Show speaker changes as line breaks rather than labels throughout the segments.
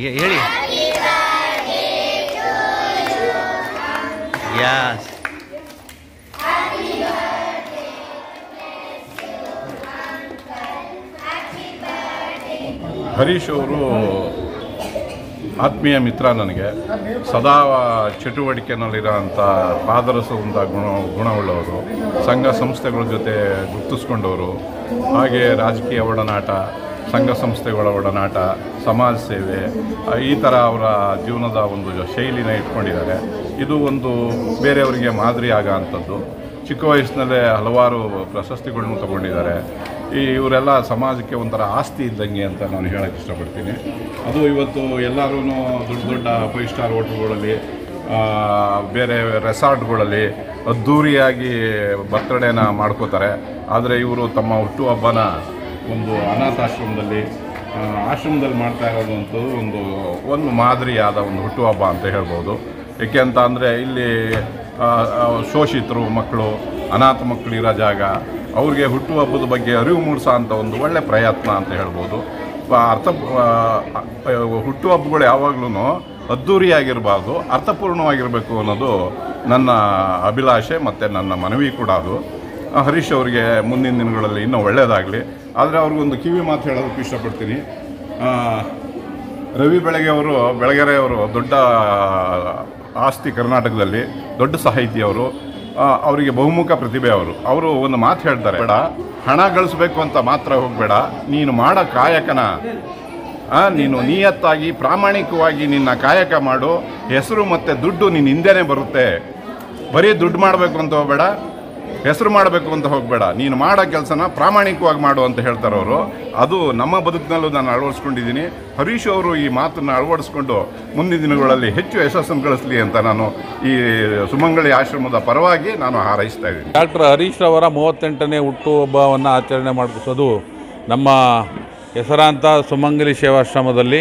ಹೇ- ಹೇಳಿ ಯಾಸ್
ಹರೀಶ್ ಅವರು ಆತ್ಮೀಯ ಮಿತ್ರ ನನಗೆ ಸದಾ ಚಟುವಟಿಕೆನಲ್ಲಿರೋಂಥ ಪಾದರಸವಂಥ ಗುಣ ಗುಣವುಳ್ಳವರು ಸಂಘ ಸಂಸ್ಥೆಗಳ ಜೊತೆ ಗುರುತಿಸ್ಕೊಂಡವರು ಹಾಗೆ ರಾಜಕೀಯ ಒಡನಾಟ ಸಂಘ ಸಂಸ್ಥೆಗಳ ಒಡನಾಟ ಸಮಾಜ ಸೇವೆ ಆ, ಈ ಥರ ಅವರ ಜೀವನದ ಒಂದು ಶೈಲಿನ ಇಟ್ಕೊಂಡಿದ್ದಾರೆ ಇದು ಒಂದು ಬೇರೆಯವರಿಗೆ ಮಾದರಿ ಆಗೋ ಅಂಥದ್ದು ಚಿಕ್ಕ ವಯಸ್ಸಿನಲ್ಲೇ ಹಲವಾರು ಪ್ರಶಸ್ತಿಗಳನ್ನು ತಗೊಂಡಿದ್ದಾರೆ ಈ ಇವರೆಲ್ಲ ಸಮಾಜಕ್ಕೆ ಒಂಥರ ಆಸ್ತಿ ಇದ್ದಂಗೆ ಅಂತ ನಾನು ಹೇಳಕ್ಕೆ ಇಷ್ಟಪಡ್ತೀನಿ ಅದು ಇವತ್ತು ಎಲ್ಲರೂ ದೊಡ್ಡ ದೊಡ್ಡ ಫೈವ್ ಸ್ಟಾರ್ ಹೋಟ್ಲ್ಗಳಲ್ಲಿ ಆ, ಬೇರೆ ರೆಸಾರ್ಟ್ಗಳಲ್ಲಿ ಅದ್ಧೂರಿಯಾಗಿ ಬರ್ತಡೇನ ಮಾಡ್ಕೋತಾರೆ ಆದರೆ ಇವರು ತಮ್ಮ ಹುಟ್ಟುಹಬ್ಬನ ಒಂದು ಅನಾಥಾಶ್ರಮದಲ್ಲಿ ಆ, ಆಶ್ರಮದಲ್ಲಿ ಮಾಡ್ತಾ ಇರೋದಂತೂ ಒಂದು ಒಂದು ಮಾದರಿಯಾದ ಒಂದು ಹುಟ್ಟುಹಬ್ಬ ಅಂತ ಹೇಳ್ಬೋದು ಏಕೆ ಅಂತ ಅಂದರೆ ಇಲ್ಲಿ ಆ, ಆ, ಶೋಷಿತರು ಮಕ್ಕಳು ಅನಾಥ ಮಕ್ಕಳು ಇರೋ ಜಾಗ ಅವ್ರಿಗೆ ಹುಟ್ಟುಹಬ್ಬದ ಬಗ್ಗೆ ಅರಿವು ಮೂಡಿಸೋ ಅಂಥ ಒಂದು ಒಳ್ಳೆ ಪ್ರಯತ್ನ ಅಂತ ಹೇಳ್ಬೋದು ಪ- ಅರ್ಥ ಆ, ಆ, ಹುಟ್ಟುಹಬ್ಬಗಳು ಯಾವಾಗಲೂ ಅದ್ಧೂರಿಯಾಗಿರಬಾರ್ದು ಅರ್ಥಪೂರ್ಣವಾಗಿರಬೇಕು ಅನ್ನೋದು ನನ್ನ ಅಭಿಲಾಷೆ ಮತ್ತು ನನ್ನ ಮನವಿ ಕೂಡ ಅದು ಆ, ಹರೀಶ್ ಅವರಿಗೆ ಮುಂದಿನ ದಿನಗಳಲ್ಲಿ ಇನ್ನೂ ಒಳ್ಳೆಯದಾಗಲಿ ಆದರೆ ಅವ್ರಿಗೊಂದು ಕಿವಿ ಮಾತು ಹೇಳೋದಕ್ಕೆ ಇಷ್ಟಪಡ್ತೀನಿ ಆ, ರವಿ ಬೆಳಗ್ಗೆ ಅವರು ಬೆಳಗೆರೆ ಅವರು ದೊಡ್ಡ ಆಸ್ತಿ ಕರ್ನಾಟಕದಲ್ಲಿ ದೊಡ್ಡ ಸಾಹಿತಿ ಅವರು ಆ, ಅವರಿಗೆ ಬಹುಮುಖ ಪ್ರತಿಭೆ ಅವರು ಅವರು ಒಂದು ಮಾತು ಹೇಳ್ತಾರೆ ಬೇಡ ಹಣ ಗಳಿಸ್ಬೇಕು ಅಂತ ಮಾತ್ರ ಹೋಗಬೇಡ ನೀನು ಮಾಡೋ ಕಾಯಕನ ಆ, ನೀನು ನಿಯತ್ತಾಗಿ ಪ್ರಾಮಾಣಿಕವಾಗಿ ನಿನ್ನ ಕಾಯಕ ಮಾಡು ಹೆಸರು ಮತ್ತು ದುಡ್ಡು ನಿನ್ನ ಹಿಂದೆನೇ ಬರುತ್ತೆ ಬರೀ ದುಡ್ಡು ಮಾಡಬೇಕು ಅಂತ ಹೋಗಬೇಡ ಹೆಸರು ಮಾಡಬೇಕು ಅಂತ ಹೋಗಬೇಡ ನೀನು ಮಾಡೋ ಕೆಲಸನ ಪ್ರಾಮಾಣಿಕವಾಗಿ ಮಾಡು ಅಂತ ಹೇಳ್ತಾರೆ ಅವರು ಅದು ನಮ್ಮ ಬದುಕಿನಲ್ಲೂ ನಾನು ಅಳವಡಿಸ್ಕೊಂಡಿದ್ದೀನಿ ಹರೀಶ್ ಅವರು ಈ ಮಾತನ್ನು ಅಳವಡಿಸ್ಕೊಂಡು ಮುಂದಿನ ದಿನಗಳಲ್ಲಿ ಹೆಚ್ಚು ಯಶಸ್ಸನ್ನು ಗಳಿಸಲಿ ಅಂತ ನಾನು ಈ ಸುಮಂಗಳಿ ಆಶ್ರಮದ ಪರವಾಗಿ ನಾನು ಹಾರೈಸ್ತಾ ಇದ್ದೀನಿ
ಡಾಕ್ಟರ್ ಹರೀಶ್ ಅವರ ಮೂವತ್ತೆಂಟನೇ ಹುಟ್ಟುಹಬ್ಬವನ್ನು ಆಚರಣೆ ಮಾಡಿಸೋದು ನಮ್ಮ ಹೆಸರಾಂತ ಸುಮಂಗಲಿ ಸೇವಾಶ್ರಮದಲ್ಲಿ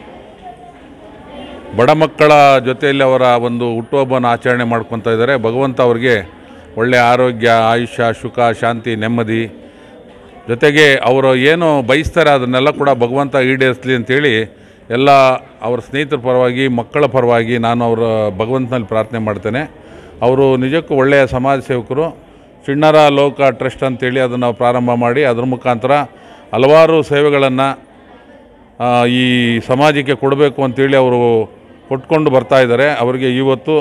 ಬಡ ಮಕ್ಕಳ ಜೊತೆಯಲ್ಲಿ ಅವರ ಒಂದು ಹುಟ್ಟುಹಬ್ಬನ ಆಚರಣೆ ಮಾಡ್ಕೊತಾ ಇದ್ದಾರೆ ಭಗವಂತ ಅವರಿಗೆ ಒಳ್ಳೆಯ ಆರೋಗ್ಯ ಆಯುಷ್ಯ ಸುಖ ಶಾಂತಿ ನೆಮ್ಮದಿ ಜೊತೆಗೆ ಅವರು ಏನು ಬಯಸ್ತಾರೆ ಅದನ್ನೆಲ್ಲ ಕೂಡ ಭಗವಂತ ಈಡೇರಿಸಲಿ ಅಂತೇಳಿ ಎಲ್ಲ ಅವರ ಸ್ನೇಹಿತರ ಪರವಾಗಿ ಮಕ್ಕಳ ಪರವಾಗಿ ನಾನು ಅವರ ಭಗವಂತನಲ್ಲಿ ಪ್ರಾರ್ಥನೆ ಮಾಡ್ತೇನೆ ಅವರು ನಿಜಕ್ಕೂ ಒಳ್ಳೆಯ ಸಮಾಜ ಸೇವಕರು ಚಿಣ್ಣರ ಲೋಕ ಟ್ರಸ್ಟ್ ಅಂತೇಳಿ ಅದನ್ನು ಪ್ರಾರಂಭ ಮಾಡಿ ಅದ್ರ ಮುಖಾಂತರ ಹಲವಾರು ಸೇವೆಗಳನ್ನು ಈ ಸಮಾಜಕ್ಕೆ ಕೊಡಬೇಕು ಅಂತೇಳಿ ಅವರು ಕೊಟ್ಕೊಂಡು ಬರ್ತಾ ಇದ್ದಾರೆ ಅವರಿಗೆ ಇವತ್ತು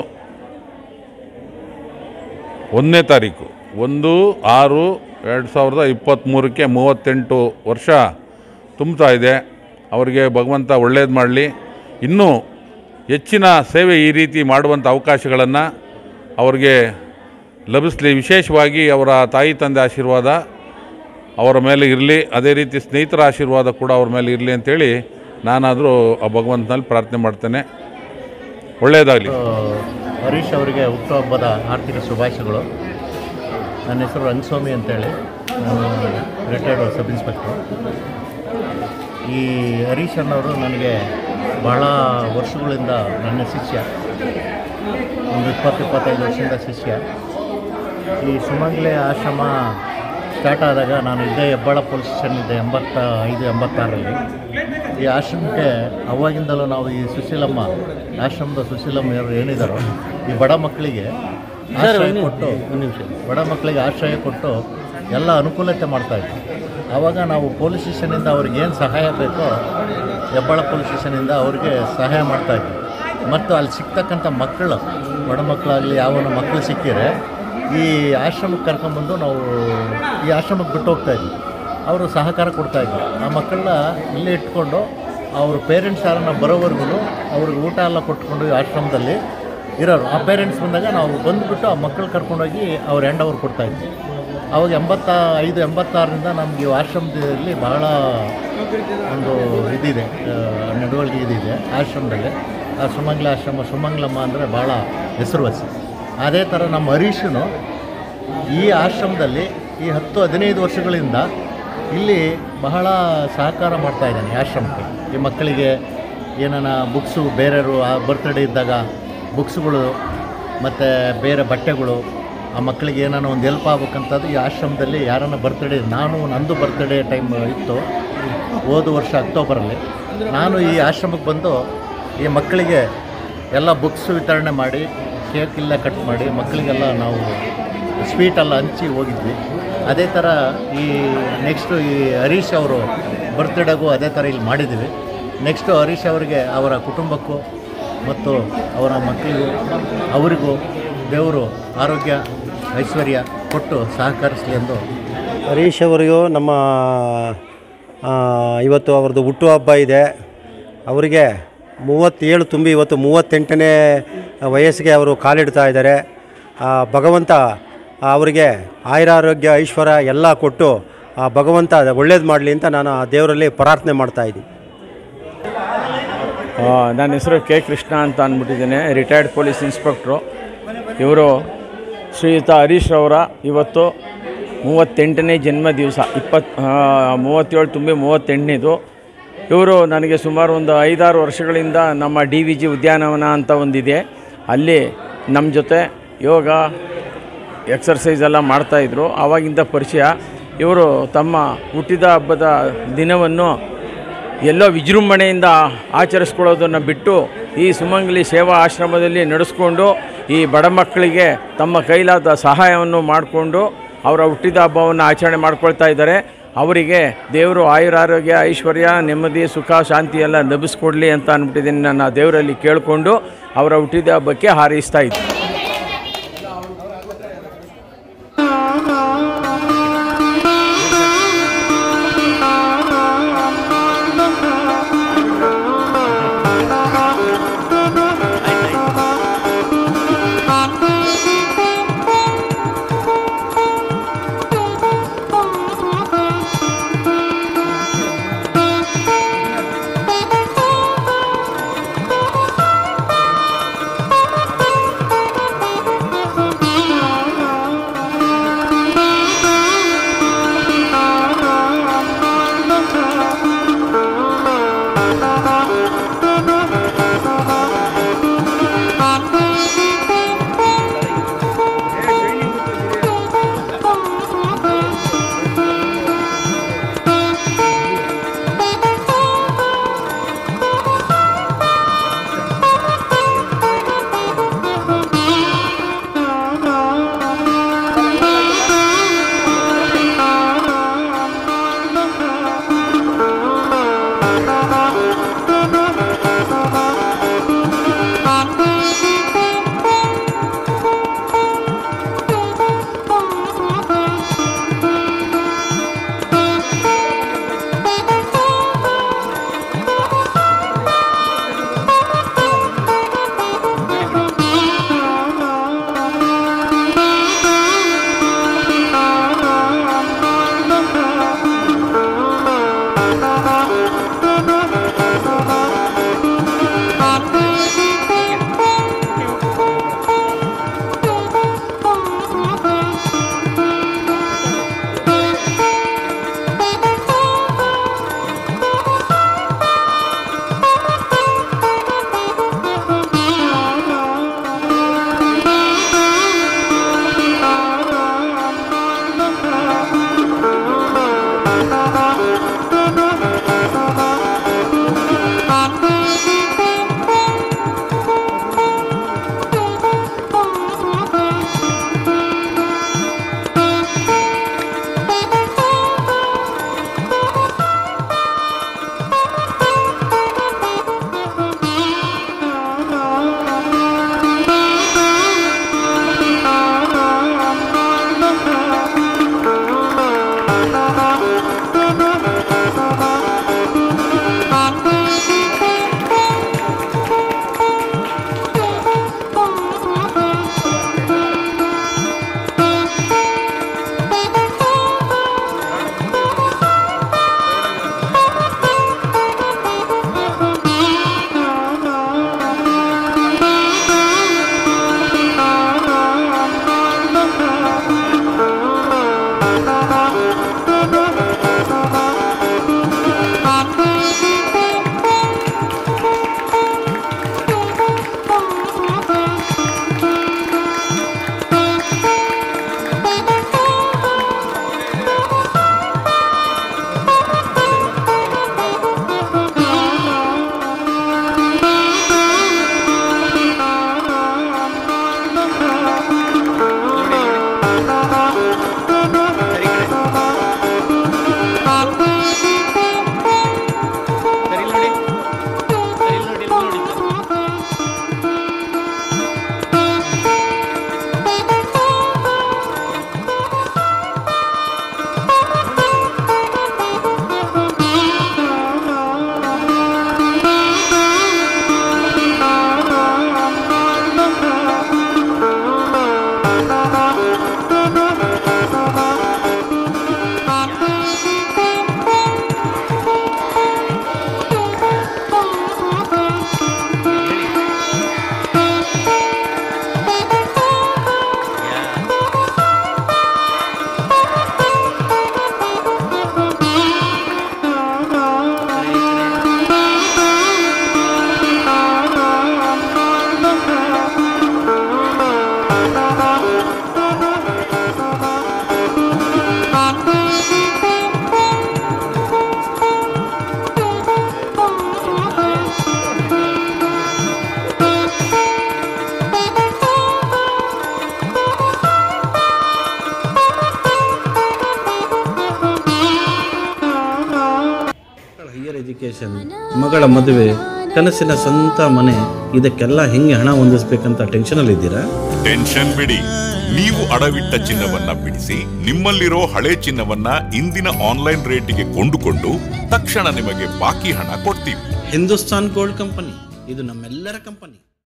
ಒಂದನೇ ತಾರೀಕು ಒಂದು ಆರು ಎರಡು ಸಾವಿರದ ಇಪ್ಪತ್ತ್ಮೂರಕ್ಕೆ ಮೂವತ್ತೆಂಟು ವರ್ಷ ತುಂಬ್ತಾ ಇದೆ ಅವರಿಗೆ ಭಗವಂತ ಒಳ್ಳೇದು ಮಾಡಲಿ ಇನ್ನೂ ಹೆಚ್ಚಿನ ಸೇವೆ ಈ ರೀತಿ ಮಾಡುವಂಥ ಅವಕಾಶಗಳನ್ನು ಅವರಿಗೆ ಲಭಿಸಲಿ ವಿಶೇಷವಾಗಿ ಅವರ ತಾಯಿ ತಂದೆ ಆಶೀರ್ವಾದ ಅವರ ಮೇಲೆ ಇರಲಿ ಅದೇ ರೀತಿ ಸ್ನೇಹಿತರ ಆಶೀರ್ವಾದ ಕೂಡ ಅವ್ರ ಮೇಲೆ ಇರಲಿ ಅಂತೇಳಿ ನಾನಾದರೂ ಆ ಭಗವಂತನಲ್ಲಿ ಪ್ರಾರ್ಥನೆ ಮಾಡ್ತೇನೆ ಒಳ್ಳೆಯದಾಗಲಿ
ಹರೀಶ್ ಅವರಿಗೆ ಹುಟ್ಟುಹಬ್ಬದ ಆರ್ಥಿಕ ಶುಭಾಶಯಗಳು ನನ್ನ ಹೆಸರು ರಂಗಸ್ವಾಮಿ ಅಂತೇಳಿ ನಾನು ರಿಟೈರ್ಡ್ ಸಬ್ ಇನ್ಸ್ಪೆಕ್ಟ್ರು ಈ ಹರೀಶ್ ಅನ್ನೋರು ನನಗೆ ಬಹಳ ವರ್ಷಗಳಿಂದ ನನ್ನ ಶಿಷ್ಯ ಒಂದು ಇಪ್ಪತ್ತು ಇಪ್ಪತ್ತೈದು ವರ್ಷದಿಂದ ಶಿಷ್ಯ ಈ ಸುಮಂಗ್ಲೆ ಆಶ್ರಮ ಸ್ಟಾರ್ಟ್ ಆದಾಗ ನಾನು ಇದ್ದೆ ಹೆಬ್ಬಾಳ ಪೊಲೀಸ್ ಸ್ಟೇಷನ್ ಇದ್ದೆ ಎಂಬತ್ತ ಐದು ಎಂಬತ್ತಾರರಲ್ಲಿ ಈ ಆಶ್ರಮಕ್ಕೆ ಅವಾಗಿಂದಲೂ ನಾವು ಈ ಸುಶೀಲಮ್ಮ ಆಶ್ರಮದ ಸುಶೀಲಮ್ಮ ಏನಿದ್ದಾರೋ ಈ ಬಡ ಮಕ್ಕಳಿಗೆ ಆಶ್ರಯ ಕೊಟ್ಟು ಒಂದು ನಿಮಿಷ ಬಡ ಮಕ್ಕಳಿಗೆ ಆಶ್ರಯ ಕೊಟ್ಟು ಎಲ್ಲ ಅನುಕೂಲತೆ ಮಾಡ್ತಾಯಿದ್ವಿ ಆವಾಗ ನಾವು ಪೊಲೀಸ್ ಸ್ಟೇಷನಿಂದ ಅವ್ರಿಗೆ ಏನು ಸಹಾಯ ಬೇಕೋ ಹೆಬ್ಬಾಳ ಪೊಲೀಸ್ ಸ್ಟೇಷನಿಂದ ಅವ್ರಿಗೆ ಸಹಾಯ ಮಾಡ್ತಾಯಿದ್ವಿ ಮತ್ತು ಅಲ್ಲಿ ಸಿಗ್ತಕ್ಕಂಥ ಮಕ್ಕಳು ಬಡ ಮಕ್ಕಳಾಗಲಿ ಯಾವನ ಮಕ್ಕಳು ಸಿಕ್ಕಿದ್ರೆ ಈ ಆಶ್ರಮಕ್ಕೆ ಕರ್ಕೊಂಬಂದು ನಾವು ಈ ಆಶ್ರಮಕ್ಕೆ ಬಿಟ್ಟು ಹೋಗ್ತಾ ಇದ್ವಿ ಅವರು ಸಹಕಾರ ಕೊಡ್ತಾ ಇದ್ವಿ ಆ ಮಕ್ಕಳನ್ನ ಇಲ್ಲೇ ಇಟ್ಕೊಂಡು ಅವ್ರ ಪೇರೆಂಟ್ಸ್ ಯಾರನ್ನ ಬರೋವರೆಗೂ ಅವ್ರಿಗೆ ಊಟ ಎಲ್ಲ ಕೊಟ್ಕೊಂಡು ಈ ಆಶ್ರಮದಲ್ಲಿ ಇರೋರು ಆ ಪೇರೆಂಟ್ಸ್ ಬಂದಾಗ ನಾವು ಬಂದುಬಿಟ್ಟು ಆ ಮಕ್ಕಳು ಕರ್ಕೊಂಡೋಗಿ ಅವ್ರ ಹ್ಯಾಂಡ್ ಓವರ್ ಕೊಡ್ತಾಯಿದ್ವಿ ಅವಾಗ ಎಂಬತ್ತ ಐದು ಎಂಬತ್ತಾರರಿಂದ ನಮಗೆ ಈ ಆಶ್ರಮದಲ್ಲಿ ಬಹಳ ಒಂದು ಇದಿದೆ ಆ, ನಡವಳಿಕೆ ಇದಿದೆ ಆಶ್ರಮದಲ್ಲಿ ಆ ಸುಮಂಗ್ಲ ಆಶ್ರಮ ಸುಮಂಗ್ಲಮ್ಮ ಅಂದರೆ ಭಾಳ ಹೆಸರುವಾಸಿ ಅದೇ ಥರ ನಮ್ಮ ಹರೀಶನು ಈ ಆಶ್ರಮದಲ್ಲಿ ಈ ಹತ್ತು ಹದಿನೈದು ವರ್ಷಗಳಿಂದ ಇಲ್ಲಿ ಬಹಳ ಸಹಕಾರ ಮಾಡ್ತಾ ಇದ್ದಾನೆ ಈ ಆಶ್ರಮಕ್ಕೆ ಈ ಮಕ್ಕಳಿಗೆ ಏನಾನ ಬುಕ್ಸು ಬೇರೆಯವರು ಬರ್ತ್ಡೇ ಇದ್ದಾಗ ಬುಕ್ಸ್ಗಳು ಮತ್ತು ಬೇರೆ ಬಟ್ಟೆಗಳು ಆ ಮಕ್ಕಳಿಗೆ ಏನಾನ ಒಂದು ಹೆಲ್ಪ್ ಆಗ್ಬೇಕಂತದ್ದು ಈ ಆಶ್ರಮದಲ್ಲಿ ಯಾರನ್ನ ಬರ್ತ್ಡೇ ನಾನು ನಂದು ಬರ್ತ್ಡೇ ಟೈಮ್ ಇತ್ತು ಹೋದ ವರ್ಷ ಅಕ್ಟೋಬರಲ್ಲಿ ನಾನು ಈ ಆಶ್ರಮಕ್ಕೆ ಬಂದು ಈ ಮಕ್ಕಳಿಗೆ ಎಲ್ಲ ಬುಕ್ಸ್ ವಿತರಣೆ ಮಾಡಿ ಕೇಕ್ ಎಲ್ಲ ಕಟ್ ಮಾಡಿ ಮಕ್ಕಳಿಗೆಲ್ಲ ನಾವು ಸ್ವೀಟೆಲ್ಲ ಹಂಚಿ ಹೋಗಿದ್ವಿ ಅದೇ ಥರ ಈ ನೆಕ್ಸ್ಟು ಈ ಹರೀಶ್ ಅವರು ಬರ್ತ್ಡೇಗೂ ಅದೇ ಥರ ಇಲ್ಲಿ ಮಾಡಿದ್ದೀವಿ ನೆಕ್ಸ್ಟು ಹರೀಶ್ ಅವರಿಗೆ ಅವರ ಕುಟುಂಬಕ್ಕೂ ಮತ್ತು ಅವರ ಮಕ್ಕಳಿಗೂ ಅವರಿಗೂ ದೇವರು ಆರೋಗ್ಯ ಐಶ್ವರ್ಯ ಕೊಟ್ಟು ಸಹಕರಿಸಲಿ ಎಂದು
ಹರೀಶ್ ಅವರಿಗೂ ನಮ್ಮ ಆ, ಇವತ್ತು ಅವ್ರದ್ದು ಹುಟ್ಟುಹಬ್ಬ ಇದೆ ಅವರಿಗೆ ಮೂವತ್ತೇಳು ತುಂಬಿ ಇವತ್ತು ಮೂವತ್ತೆಂಟನೇ ವಯಸ್ಸಿಗೆ ಅವರು ಕಾಲಿಡ್ತಾ ಇದ್ದಾರೆ ಆ, ಭಗವಂತ ಅವರಿಗೆ ಆಯುರಾರೋಗ್ಯ ಐಶ್ವರ್ಯ ಎಲ್ಲ ಕೊಟ್ಟು ಆ ಭಗವಂತ ಒಳ್ಳೇದು ಮಾಡಲಿ ಅಂತ ನಾನು ಆ ದೇವರಲ್ಲಿ ಪ್ರಾರ್ಥನೆ ಮಾಡ್ತಾ ಇದ್ದೀನಿ
ಆ, ನನ್ನ ಹೆಸರು ಕೆ ಕೃಷ್ಣ ಅಂತ ಅಂದ್ಬಿಟ್ಟಿದ್ದೇನೆ ರಿಟೈರ್ಡ್ ಪೊಲೀಸ್ ಇನ್ಸ್ಪೆಕ್ಟ್ರು ಇವರು ಶ್ರೀಯುತ ಹರೀಶ್ ಅವರ ಇವತ್ತು ಮೂವತ್ತೆಂಟನೇ ಜನ್ಮ ದಿವಸ ಇಪ್ಪತ್ತು ಮೂವತ್ತೇಳು ತುಂಬಿ ಮೂವತ್ತೆಂಟನೇದು ಇವರು ನನಗೆ ಸುಮಾರು ಒಂದು ಐದಾರು ವರ್ಷಗಳಿಂದ ನಮ್ಮ ಡಿ ವಿ ಜಿ ಉದ್ಯಾನವನ ಅಂತ ಒಂದಿದೆ ಅಲ್ಲಿ ನಮ್ಮ ಜೊತೆ ಯೋಗ ಎಕ್ಸರ್ಸೈಸ್ ಎಲ್ಲ ಮಾಡ್ತಾಯಿದ್ರು ಆವಾಗಿಂದ ಪರಿಚಯ ಇವರು ತಮ್ಮ ಹುಟ್ಟಿದ ಹಬ್ಬದ ದಿನವನ್ನು ಎಲ್ಲೋ ವಿಜೃಂಭಣೆಯಿಂದ ಆಚರಿಸ್ಕೊಳ್ಳೋದನ್ನು ಬಿಟ್ಟು ಈ ಸುಮಂಗಲಿ ಸೇವಾ ಆಶ್ರಮದಲ್ಲಿ ನಡೆಸ್ಕೊಂಡು ಈ ಬಡ ಮಕ್ಕಳಿಗೆ ತಮ್ಮ ಕೈಲಾದ ಸಹಾಯವನ್ನು ಮಾಡಿಕೊಂಡು ಅವರ ಹುಟ್ಟಿದ ಹಬ್ಬವನ್ನು ಆಚರಣೆ ಮಾಡ್ಕೊಳ್ತಾ ಇದ್ದಾರೆ ಅವರಿಗೆ ದೇವರು ಆಯುರಾರೋಗ್ಯ ಐಶ್ವರ್ಯ ನೆಮ್ಮದಿ ಸುಖ ಶಾಂತಿ ಎಲ್ಲ ಲಭಿಸ್ಕೊಡ್ಲಿ ಅಂತ ಅಂದ್ಬಿಟ್ಟಿದ್ದೀನಿ ನನ್ನ ದೇವರಲ್ಲಿ ಕೇಳಿಕೊಂಡು ಅವರ ಹುಟ್ಟಿದ ಹಬ್ಬಕ್ಕೆ ಹಾರೈಸ್ತಾ ಇದ್ದೀನಿ
ಎಜುಕೇಷನ್ ಮಗಳ ಮದುವೆ ಕನಸಿನ ಸ್ವಂತ ಮನೆ ಇದಕ್ಕೆಲ್ಲ ಹೆಂಗೆ ಹಣ ಹೊಂದಿಸ್ಬೇಕಂತ ಟೆನ್ಷನಲ್ಲಿದ್ದೀರಾ
ಟೆನ್ಷನ್ ಬಿಡಿ ನೀವು ಅಡವಿಟ್ಟ ಚಿನ್ನವನ್ನ ಬಿಡಿಸಿ ನಿಮ್ಮಲ್ಲಿರೋ ಹಳೆ ಚಿನ್ನವನ್ನ ಇಂದಿನ ಆನ್ಲೈನ್ ರೇಟಿಗೆ ಕೊಂಡುಕೊಂಡು ತಕ್ಷಣ ನಿಮಗೆ ಬಾಕಿ ಹಣ ಕೊಡ್ತೀವಿ
ಹಿಂದೂಸ್ತಾನ್ ಗೋಲ್ಡ್ ಕಂಪನಿ ಇದು ನಮ್ಮೆಲ್ಲರ ಕಂಪನಿ